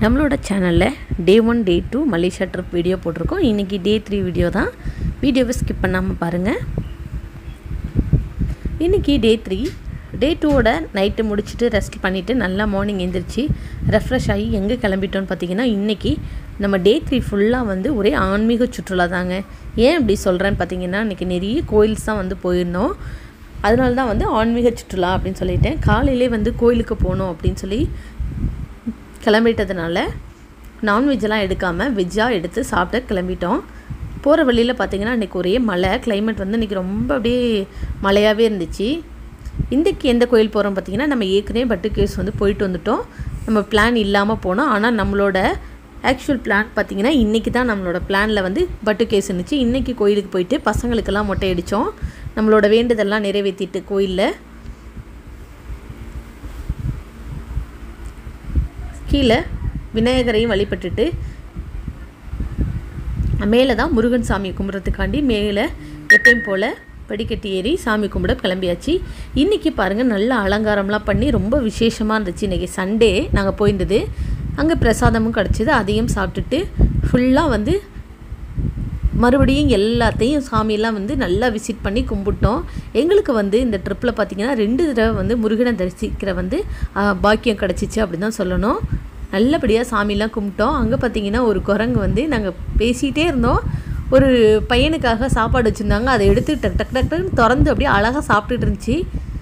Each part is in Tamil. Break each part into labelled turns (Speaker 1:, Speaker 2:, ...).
Speaker 1: நம்மளோட சேனலில் day one day two Malaysia trip video போட்டிருக்கோம் இன்றைக்கி டே த்ரீ வீடியோ தான் வீடியோவை ஸ்கிப் பண்ணாமல் பாருங்கள் இன்றைக்கி டே த்ரீ டே டூவோட நைட்டு முடிச்சுட்டு ரெஸ்ட் பண்ணிவிட்டு நல்லா மார்னிங் எழுந்திரிச்சு ரெஃப்ரெஷ் ஆகி எங்கே கிளம்பிட்டோன்னு பார்த்தீங்கன்னா இன்றைக்கி நம்ம டே த்ரீ ஃபுல்லாக வந்து ஒரே ஆன்மீக சுற்றுலா தாங்க ஏன் இப்படி சொல்கிறேன்னு பார்த்தீங்கன்னா இன்றைக்கி நிறைய கோயில்ஸ் தான் வந்து போயிருந்தோம் அதனால தான் வந்து ஆன்மீக சுற்றுலா அப்படின்னு சொல்லிட்டேன் காலையிலே வந்து கோயிலுக்கு போகணும் அப்படின்னு சொல்லி கிளம்பிட்டதுனால நான்வெஜ்ஜெல்லாம் எடுக்காமல் வெஜ்ஜாக எடுத்து சாப்பிட்டு கிளம்பிட்டோம் போகிற வழியில் பார்த்தீங்கன்னா இன்றைக்கி ஒரே மழை கிளைமேட் வந்து இன்றைக்கி ரொம்ப அப்படியே மழையாகவே இருந்துச்சு இன்றைக்கி எந்த கோயில் போகிறோம் பார்த்தீங்கன்னா நம்ம ஏற்கனவே பட்டு கேஸ் வந்து போயிட்டு வந்துட்டோம் நம்ம பிளான் இல்லாமல் போனோம் ஆனால் நம்மளோட ஆக்சுவல் பிளான் பார்த்தீங்கன்னா இன்றைக்கி தான் நம்மளோட பிளானில் வந்து பட்டு கேஸ் இருந்துச்சு இன்றைக்கி கோயிலுக்கு போயிட்டு பசங்களுக்கெல்லாம் மொட்டை அடித்தோம் நம்மளோட வேண்டுதெல்லாம் நிறைவேற்றிட்டு கோயிலில் கீழே விநாயகரையும் வழிபட்டுட்டு மேலே தான் முருகன் சாமி கும்பிட்றதுக்காண்டி மேலே எப்பயும் போல் படிக்கட்டு ஏறி சாமி கும்பிட கிளம்பியாச்சு இன்றைக்கி பாருங்கள் நல்ல அலங்காரம்லாம் பண்ணி ரொம்ப விசேஷமாக இருந்துச்சு இன்றைக்கி சண்டே நாங்கள் போயிருந்தது அங்கே பிரசாதமும் கிடச்சிது அதையும் சாப்பிட்டுட்டு ஃபுல்லாக வந்து மறுபடியும் எல்லாத்தையும் சாமியெல்லாம் வந்து நல்லா விசிட் பண்ணி கும்பிட்டோம் எங்களுக்கு வந்து இந்த ட்ரிப்பில் பார்த்திங்கன்னா ரெண்டு தடவை வந்து முருகனை தரிசிக்கிற வந்து பாக்கியம் கிடச்சிச்சு அப்படின்னு தான் சொல்லணும் நல்லபடியாக சாமியெல்லாம் கும்பிட்டோம் அங்கே பார்த்தீங்கன்னா ஒரு குரங்கு வந்து நாங்கள் பேசிகிட்டே இருந்தோம் ஒரு பையனுக்காக சாப்பாடு வச்சுருந்தாங்க அதை எடுத்து டக் டக் டக் டக்குன்னு திறந்து அப்படியே அழகாக சாப்பிட்டுட்டு இருந்துச்சு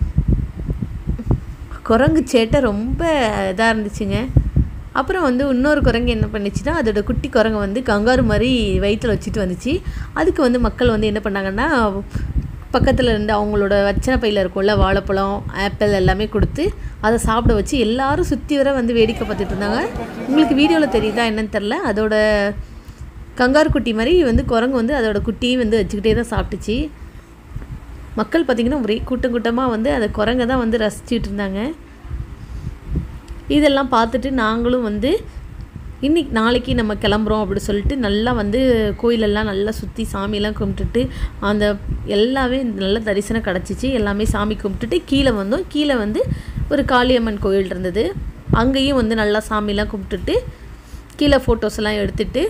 Speaker 1: குரங்கு சேட்டை ரொம்ப இதாக இருந்துச்சுங்க அப்புறம் வந்து இன்னொரு குரங்கு என்ன பண்ணுச்சுன்னா அதோட குட்டி குரங்கு வந்து கங்காரு மாதிரி வயிற்றில் வச்சுட்டு வந்துச்சு அதுக்கு வந்து மக்கள் வந்து என்ன பண்ணாங்கன்னா பக்கத்தில் இருந்து அவங்களோட வச்சனை பையில் இருக்கும்ல வாழைப்பழம் ஆப்பிள் எல்லாமே கொடுத்து அதை சாப்பிட வச்சு எல்லாரும் சுற்றி வர வந்து வேடிக்கை பார்த்துட்டு இருந்தாங்க உங்களுக்கு வீடியோவில் தெரியுதா என்னன்னு தெரில அதோட கங்காரு குட்டி மாதிரி வந்து குரங்கு வந்து அதோட குட்டியும் வந்து வச்சுக்கிட்டே தான் சாப்பிட்டுச்சு மக்கள் பார்த்திங்கன்னா ஒரே கூட்டம் கூட்டமாக வந்து அந்த குரங்கை தான் வந்து ரசிச்சுட்டு இருந்தாங்க இதெல்லாம் பார்த்துட்டு நாங்களும் வந்து இன்றைக்கி நாளைக்கு நம்ம கிளம்புறோம் அப்படி சொல்லிட்டு நல்லா வந்து கோயிலெல்லாம் நல்லா சுற்றி சாமியெல்லாம் கும்பிட்டுட்டு அந்த எல்லாமே நல்ல தரிசனம் கிடச்சிச்சு எல்லாமே சாமி கும்பிட்டுட்டு கீழே வந்தோம் கீழே வந்து ஒரு காளியம்மன் கோயில் இருந்தது அங்கேயும் வந்து நல்லா சாமியெல்லாம் கும்பிட்டுட்டு கீழே ஃபோட்டோஸ் எல்லாம் எடுத்துட்டு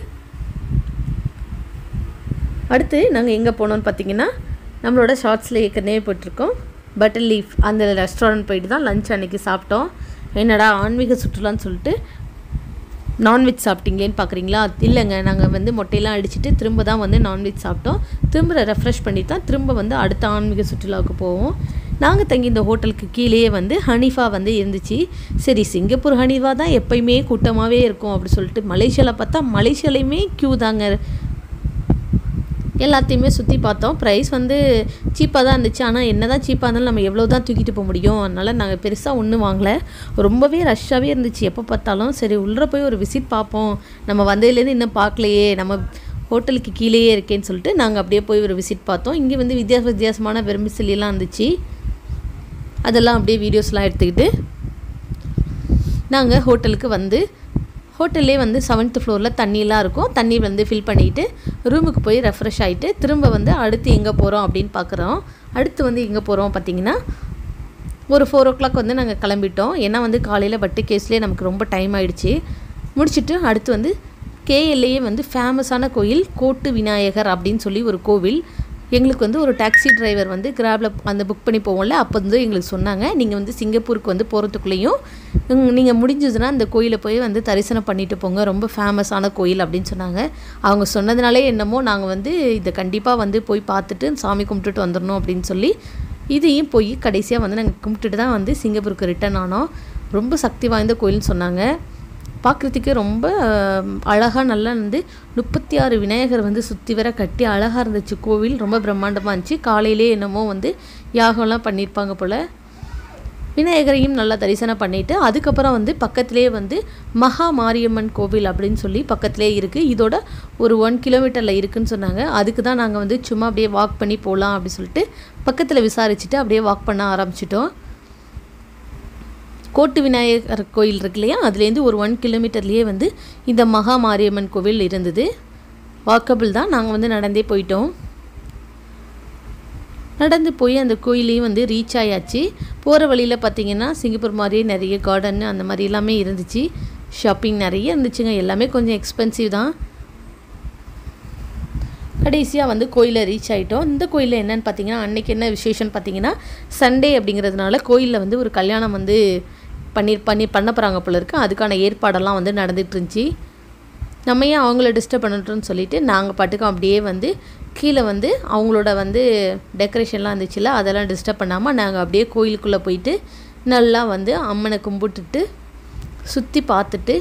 Speaker 1: அடுத்து நாங்கள் எங்கே போனோம்னு பார்த்தீங்கன்னா நம்மளோட ஷார்ட்ஸில் ஏற்கனவே போட்டிருக்கோம் பட்டர் லீஃப் அந்த ரெஸ்டாரண்ட் போயிட்டு தான் லஞ்ச் அன்றைக்கி சாப்பிட்டோம் என்னடா ஆன்மீக சுற்றுலான்னு சொல்லிட்டு நான்வெஜ் சாப்பிட்டீங்களேன்னு பார்க்குறீங்களா இல்லைங்க நாங்கள் வந்து மொட்டையெல்லாம் அடிச்சுட்டு திரும்ப தான் வந்து நான்வெஜ் சாப்பிட்டோம் திரும்ப ரெஃப்ரெஷ் பண்ணி தான் திரும்ப வந்து அடுத்த ஆன்மீக சுற்றுலாவுக்கு போவோம் நாங்கள் தங்கி இந்த ஹோட்டலுக்கு கீழேயே வந்து ஹனீஃபா வந்து இருந்துச்சு சரி சிங்கப்பூர் ஹனீஃபா தான் எப்பயுமே கூட்டமாகவே இருக்கும் அப்படி சொல்லிட்டு மலேசியாவில் பார்த்தா மலேசியாலையுமே க்யூ தாங்க எல்லாத்தையுமே சுற்றி பார்த்தோம் ப்ரைஸ் வந்து சீப்பாக தான் இருந்துச்சு ஆனால் என்ன தான் சீப்பாக இருந்தாலும் நம்ம எவ்வளோ தான் தூக்கிட்டு போக முடியும் அதனால் நாங்கள் பெருசாக ஒன்றும் வாங்கலை ரொம்பவே ரஷ்ஷாகவே இருந்துச்சு எப்போ பார்த்தாலும் சரி உள்ளே போய் ஒரு விசிட் பார்ப்போம் நம்ம வந்ததுலேருந்து இன்னும் பார்க்கலையே நம்ம ஹோட்டலுக்கு கீழேயே இருக்கேன்னு சொல்லிட்டு நாங்கள் அப்படியே போய் ஒரு விசிட் பார்த்தோம் இங்கே வந்து வித்தியாச வித்தியாசமான வெறுமிசிலாம் இருந்துச்சு அதெல்லாம் அப்படியே வீடியோஸ்லாம் எடுத்துக்கிட்டு நாங்கள் ஹோட்டலுக்கு வந்து ஹோட்டல்லே வந்து செவன்த் ஃப்ளோரில் தண்ணியெலாம் இருக்கும் தண்ணி வந்து ஃபில் பண்ணிவிட்டு ரூமுக்கு போய் ரெஃப்ரெஷ் ஆகிட்டு திரும்ப வந்து அடுத்து எங்கே போகிறோம் அப்படின்னு பார்க்குறோம் அடுத்து வந்து எங்கே போகிறோம் பார்த்தீங்கன்னா ஒரு ஃபோர் ஓ கிளாக் வந்து நாங்கள் கிளம்பிட்டோம் ஏன்னா வந்து காலையில் பட்டு கேஸ்லேயே நமக்கு ரொம்ப டைம் ஆகிடுச்சு முடிச்சுட்டு அடுத்து வந்து கேஎல்ஏயே வந்து ஃபேமஸான கோயில் கோட்டு விநாயகர் அப்படின்னு சொல்லி ஒரு கோவில் எங்களுக்கு வந்து ஒரு டாக்ஸி டிரைவர் வந்து கிராபில் அந்த புக் பண்ணி போவோம்ல அப்போ வந்து எங்களுக்கு சொன்னாங்க நீங்கள் வந்து சிங்கப்பூருக்கு வந்து போகிறதுக்குள்ளேயும் நீங்கள் முடிஞ்சதுன்னா அந்த கோயிலை போய் வந்து தரிசனம் பண்ணிட்டு போங்க ரொம்ப ஃபேமஸான கோயில் அப்படின்னு சொன்னாங்க அவங்க சொன்னதுனாலே என்னமோ நாங்கள் வந்து இதை கண்டிப்பாக வந்து போய் பார்த்துட்டு சாமி கும்பிட்டுட்டு வந்துடணும் அப்படின்னு சொல்லி இதையும் போய் கடைசியாக வந்து நாங்கள் கும்பிட்டுட்டு தான் வந்து சிங்கப்பூருக்கு ரிட்டர்ன் ஆனோம் ரொம்ப சக்தி வாய்ந்த கோயில்னு சொன்னாங்க பார்க்குறதுக்கு ரொம்ப அழகாக நல்லா வந்து முப்பத்தி ஆறு விநாயகர் வந்து சுற்றி வர கட்டி அழகாக இருந்துச்சு கோவில் ரொம்ப பிரம்மாண்டமாக இருந்துச்சு காலையிலே என்னமோ வந்து யாகம்லாம் பண்ணியிருப்பாங்க போல் விநாயகரையும் நல்லா தரிசனம் பண்ணிவிட்டு அதுக்கப்புறம் வந்து பக்கத்துலேயே வந்து மகா மாரியம்மன் கோவில் அப்படின்னு சொல்லி பக்கத்துலேயே இருக்குது இதோட ஒரு ஒன் கிலோமீட்டரில் இருக்குதுன்னு சொன்னாங்க அதுக்கு தான் நாங்கள் வந்து சும்மா அப்படியே வாக் பண்ணி போகலாம் அப்படி சொல்லிட்டு பக்கத்தில் விசாரிச்சுட்டு அப்படியே வாக் பண்ண ஆரம்பிச்சிட்டோம் கோட்டு விநாயகர் கோயில் இருக்கு இல்லையா அதுலேருந்து ஒரு ஒன் கிலோமீட்டர்லேயே வந்து இந்த மகா மாரியம்மன் கோவில் இருந்தது வாக்கபிள் தான் நாங்கள் வந்து நடந்தே போயிட்டோம் நடந்து போய் அந்த கோயிலையும் வந்து ரீச் ஆயாச்சு போகிற வழியில் பார்த்தீங்கன்னா சிங்கப்பூர் மாதிரியே நிறைய கார்டன் அந்த மாதிரி எல்லாமே இருந்துச்சு ஷாப்பிங் நிறைய இருந்துச்சுங்க எல்லாமே கொஞ்சம் எக்ஸ்பென்சிவ் தான் கடைசியாக வந்து கோயிலில் ரீச் ஆகிட்டோம் இந்த கோயிலில் என்னென்னு பார்த்தீங்கன்னா அன்றைக்கி என்ன விசேஷம்னு பார்த்தீங்கன்னா சண்டே அப்படிங்கிறதுனால கோயிலில் வந்து ஒரு கல்யாணம் வந்து பண்ணி பண்ணி பண்ண போகிறாங்க போல இருக்கு அதுக்கான ஏற்பாடெல்லாம் வந்து நடந்துட்டு இருந்துச்சு நம்ம ஏன் அவங்கள டிஸ்டர்ப் பண்ணட்டோம்னு சொல்லிட்டு நாங்கள் பாட்டுக்கு அப்படியே வந்து கீழே வந்து அவங்களோட வந்து டெக்கரேஷன்லாம் இருந்துச்சுல்ல அதெல்லாம் டிஸ்டர்ப் பண்ணாமல் நாங்கள் அப்படியே கோயிலுக்குள்ளே போயிட்டு நல்லா வந்து அம்மனை கும்பிட்டுட்டு சுற்றி பார்த்துட்டு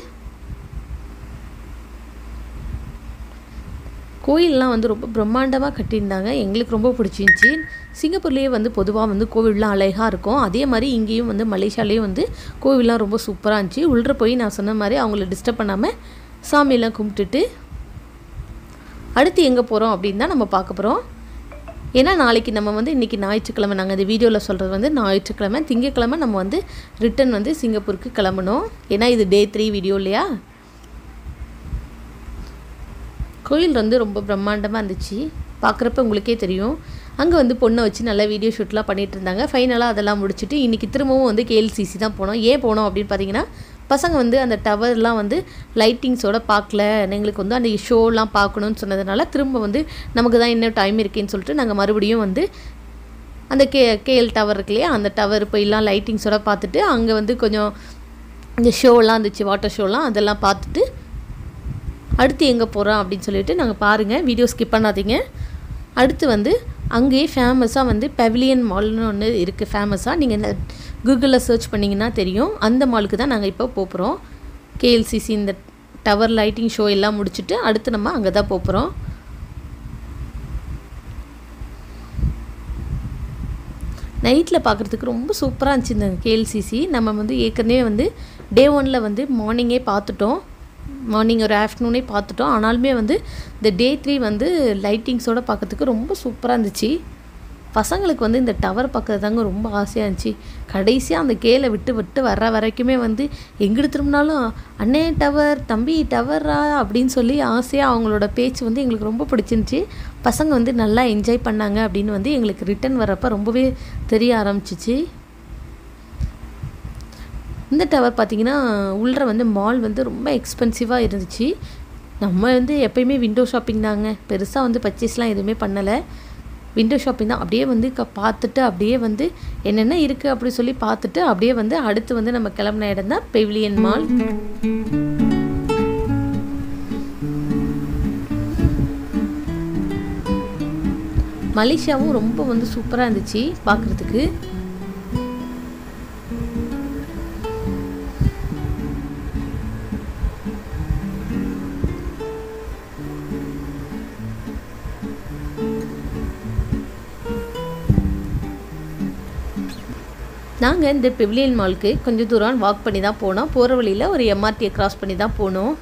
Speaker 1: கோயிலெலாம் வந்து ரொம்ப பிரம்மாண்டமாக கட்டியிருந்தாங்க எங்களுக்கு ரொம்ப பிடிச்சிருந்துச்சி சிங்கப்பூர்லேயே வந்து பொதுவாக வந்து கோவில்லாம் அழகாக இருக்கும் அதே மாதிரி இங்கேயும் வந்து மலேசியாலேயும் வந்து கோவில்லாம் ரொம்ப சூப்பராக இருந்துச்சு உள்ளே போய் நான் சொன்ன மாதிரி அவங்கள டிஸ்டர்ப் பண்ணாமல் சாமியெல்லாம் கும்பிட்டுட்டு அடுத்து எங்கே போகிறோம் அப்படின்னு தான் நம்ம பார்க்க போகிறோம் ஏன்னா நாளைக்கு நம்ம வந்து இன்றைக்கி ஞாயிற்றுக்கிழமை நாங்கள் இந்த வீடியோவில் சொல்கிறது வந்து ஞாயிற்றுக்கிழமை திங்கக்கிழமை நம்ம வந்து ரிட்டன் வந்து சிங்கப்பூருக்கு கிளம்பணும் ஏன்னா இது டே த்ரீ வீடியோ இல்லையா கோயில் வந்து ரொம்ப பிரம்மாண்டமாக இருந்துச்சு பார்க்குறப்ப உங்களுக்கே தெரியும் அங்கே வந்து பொண்ணை வச்சு நல்லா வீடியோ ஷூட்லாம் பண்ணிகிட்டு இருந்தாங்க ஃபைனலாக அதெல்லாம் முடிச்சுட்டு இன்றைக்கி திரும்பவும் வந்து கேஎல்சிசி தான் போனோம் ஏன் போனோம் அப்படின்னு பார்த்தீங்கன்னா பசங்க வந்து அந்த டவர்லாம் வந்து லைட்டிங்ஸோட பார்க்கல எங்களுக்கு வந்து அந்த ஷோலாம் பார்க்கணுன்னு சொன்னதுனால திரும்ப வந்து நமக்கு தான் என்ன டைம் இருக்கேன்னு சொல்லிட்டு நாங்கள் மறுபடியும் வந்து அந்த கே கேஎல் டவர் இருக்கு இல்லையா அந்த டவர் போயெல்லாம் லைட்டிங்ஸோட பார்த்துட்டு அங்கே வந்து கொஞ்சம் இந்த ஷோலாம் இருந்துச்சு வாட்டர் ஷோலாம் அதெல்லாம் பார்த்துட்டு அடுத்து எங்கே போகிறோம் அப்படின்னு சொல்லிட்டு நாங்கள் பாருங்கள் வீடியோ ஸ்கிப் பண்ணாதீங்க அடுத்து வந்து அங்கேயே ஃபேமஸாக வந்து பெவிலியன் மால்னு ஒன்று இருக்குது ஃபேமஸாக நீங்கள் கூகுளில் சர்ச் பண்ணிங்கன்னா தெரியும் அந்த மாலுக்கு தான் நாங்கள் இப்போ போகிறோம் கேஎல்சிசி இந்த டவர் லைட்டிங் ஷோ எல்லாம் முடிச்சுட்டு அடுத்து நம்ம அங்கே தான் போகிறோம் நைட்டில் பார்க்குறதுக்கு ரொம்ப சூப்பராக இருந்துச்சு இந்த கேஎல்சிசி நம்ம வந்து ஏற்கனவே வந்து டே ஒனில் வந்து மார்னிங்கே பார்த்துட்டோம் மார்னிங் ஒரு ஆஃப்டர்நூனே பார்த்துட்டோம் ஆனாலுமே வந்து இந்த டே த்ரீ வந்து லைட்டிங்ஸோடு பார்க்கறதுக்கு ரொம்ப சூப்பராக இருந்துச்சு பசங்களுக்கு வந்து இந்த டவர் பார்க்கறது தாங்க ரொம்ப ஆசையாக இருந்துச்சு கடைசியாக அந்த கேலை விட்டு விட்டு வர்ற வரைக்குமே வந்து எங்கிட்டு திரும்பினாலும் அண்ணே டவர் தம்பி டவரா அப்படின்னு சொல்லி ஆசையாக அவங்களோட பேச்சு வந்து எங்களுக்கு ரொம்ப பிடிச்சிருந்துச்சி பசங்க வந்து நல்லா என்ஜாய் பண்ணாங்க அப்படின்னு வந்து எங்களுக்கு ரிட்டன் வர்றப்ப ரொம்பவே தெரிய ஆரம்பிச்சிச்சு இந்த டவர் பார்த்திங்கன்னா உள்ளே வந்து மால் வந்து ரொம்ப எக்ஸ்பென்சிவாக இருந்துச்சு நம்ம வந்து எப்பயுமே விண்டோ ஷாப்பிங் தாங்க பெருசாக வந்து பர்ச்சேஸ்லாம் எதுவுமே பண்ணலை விண்டோ ஷாப்பிங் தான் அப்படியே வந்து க பார்த்துட்டு அப்படியே வந்து என்னென்ன இருக்குது அப்படி சொல்லி பார்த்துட்டு அப்படியே வந்து அடுத்து வந்து நம்ம கிளம்புன இடம் தான் பெவிலியன் மால் மலேசியாவும் ரொம்ப வந்து சூப்பராக இருந்துச்சு பார்க்குறதுக்கு நாங்கள் இந்த பெவிலியன் மாலுக்கு கொஞ்சம் தூரம் வாக் பண்ணி தான் போனோம் போகிற வழியில் ஒரு எம்ஆர்டியை கிராஸ் பண்ணி தான் போனோம்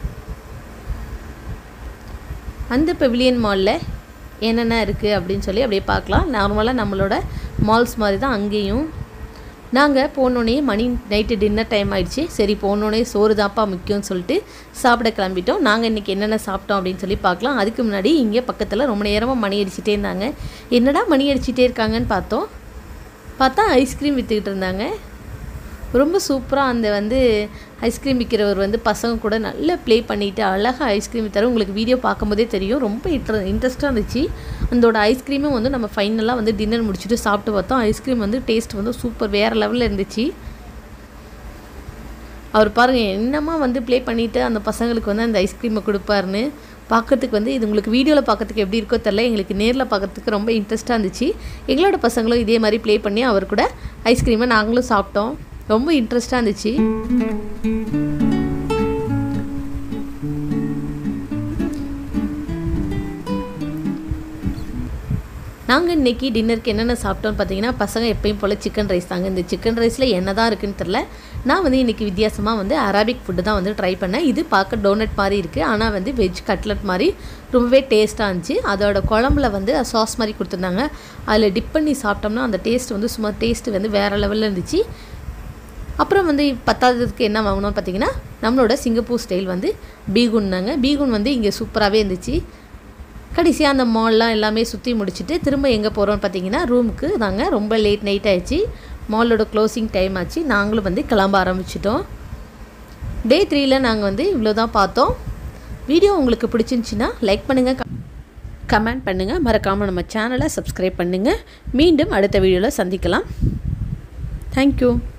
Speaker 1: அந்த பெவிலியன் மாலில் என்னென்ன இருக்குது அப்படின்னு சொல்லி அப்படியே பார்க்கலாம் நார்மலாக நம்மளோட மால்ஸ் மாதிரி தான் அங்கேயும் நாங்கள் போனோடனே மணி நைட்டு டின்னர் டைம் ஆயிடுச்சு சரி போனோடனே சோறு தான்ப்பா முக்கியம்னு சொல்லிட்டு சாப்பிட கிளம்பிட்டோம் நாங்கள் இன்றைக்கி என்னென்ன சாப்பிட்டோம் அப்படின்னு சொல்லி பார்க்கலாம் அதுக்கு முன்னாடி இங்கே பக்கத்தில் ரொம்ப நேரமாக மணி அடிச்சிட்டே இருந்தாங்க என்னடா மணி அடிச்சிட்டே இருக்காங்கன்னு பார்த்தோம் பார்த்தா ஐஸ்கிரீம் விற்றுக்கிட்டு இருந்தாங்க ரொம்ப சூப்பராக அந்த வந்து ஐஸ்கிரீம் விற்கிறவர் வந்து பசங்க கூட நல்லா ப்ளே பண்ணிவிட்டு அழகாக ஐஸ்கிரீம் விற்றாரு உங்களுக்கு வீடியோ பார்க்கும்போதே தெரியும் ரொம்ப இன்ட்ர இன்ட்ரெஸ்ட்டாக இருந்துச்சு அதோட ஐஸ்கிரீமும் வந்து நம்ம ஃபைனலாக வந்து டின்னர் முடிச்சுட்டு சாப்பிட்டு பார்த்தோம் ஐஸ்கிரீம் வந்து டேஸ்ட் வந்து சூப்பர் வேறு லெவலில் இருந்துச்சு அவர் பாருங்கள் என்னமா வந்து ப்ளே பண்ணிவிட்டு அந்த பசங்களுக்கு வந்து அந்த ஐஸ்கிரீமை கொடுப்பாருன்னு பார்க்கறதுக்கு வந்து இது உங்களுக்கு வீடியோவில் பார்க்கறதுக்கு எப்படி இருக்கோ தெரில எங்களுக்கு நேரில் பார்க்கறதுக்கு ரொம்ப இன்ட்ரெஸ்ட்டாக இருந்துச்சு எங்களோட பசங்களும் இதே மாதிரி ப்ளே பண்ணி அவர் கூட ஐஸ்கிரீமை நாங்களும் சாப்பிட்டோம் ரொம்ப இன்ட்ரெஸ்ட்டாக இருந்துச்சு நாங்கள் இன்றைக்கி டின்னருக்கு என்னென்ன சாப்பிட்டோம்னு பார்த்தீங்கன்னா பசங்க எப்பயும் போல் சிக்கன் ரைஸ் தாங்க இந்த சிக்கன் ரைஸில் என்ன தான் இருக்குன்னு தெரில நான் வந்து இன்றைக்கி வித்தியாசமாக வந்து அரபிக் ஃபுட்டு தான் வந்து ட்ரை பண்ணேன் இது பார்க்க டோனட் மாதிரி இருக்குது ஆனால் வந்து வெஜ் கட்லட் மாதிரி ரொம்பவே டேஸ்ட்டாக இருந்துச்சு அதோட குழம்புல வந்து சாஸ் மாதிரி கொடுத்துருந்தாங்க அதில் டிப் பண்ணி சாப்பிட்டோம்னா அந்த டேஸ்ட் வந்து சும்மா டேஸ்ட்டு வந்து வேறு லெவலில் இருந்துச்சு அப்புறம் வந்து பத்தாததுக்கு என்ன வாங்கினோம்னு பார்த்தீங்கன்னா நம்மளோட சிங்கப்பூர் ஸ்டைல் வந்து பீகுன்னாங்க பீகுன் வந்து இங்கே சூப்பராகவே இருந்துச்சு கடைசியாக அந்த மால்லாம் எல்லாமே சுற்றி முடிச்சுட்டு திரும்ப எங்கே போகிறோம்னு பார்த்தீங்கன்னா ரூமுக்கு தாங்க ரொம்ப லேட் நைட் ஆயிடுச்சு மாலோட க்ளோசிங் டைம் ஆச்சு நாங்களும் வந்து கிளம்ப ஆரம்பிச்சிட்டோம் டே த்ரீயில் நாங்கள் வந்து இவ்வளோ தான் பார்த்தோம் வீடியோ உங்களுக்கு பிடிச்சிருந்துச்சின்னா லைக் பண்ணுங்கள் கமெண்ட் பண்ணுங்கள் மறக்காமல் நம்ம சேனலை சப்ஸ்கிரைப் பண்ணுங்கள் மீண்டும் அடுத்த வீடியோவில் சந்திக்கலாம் தேங்க்யூ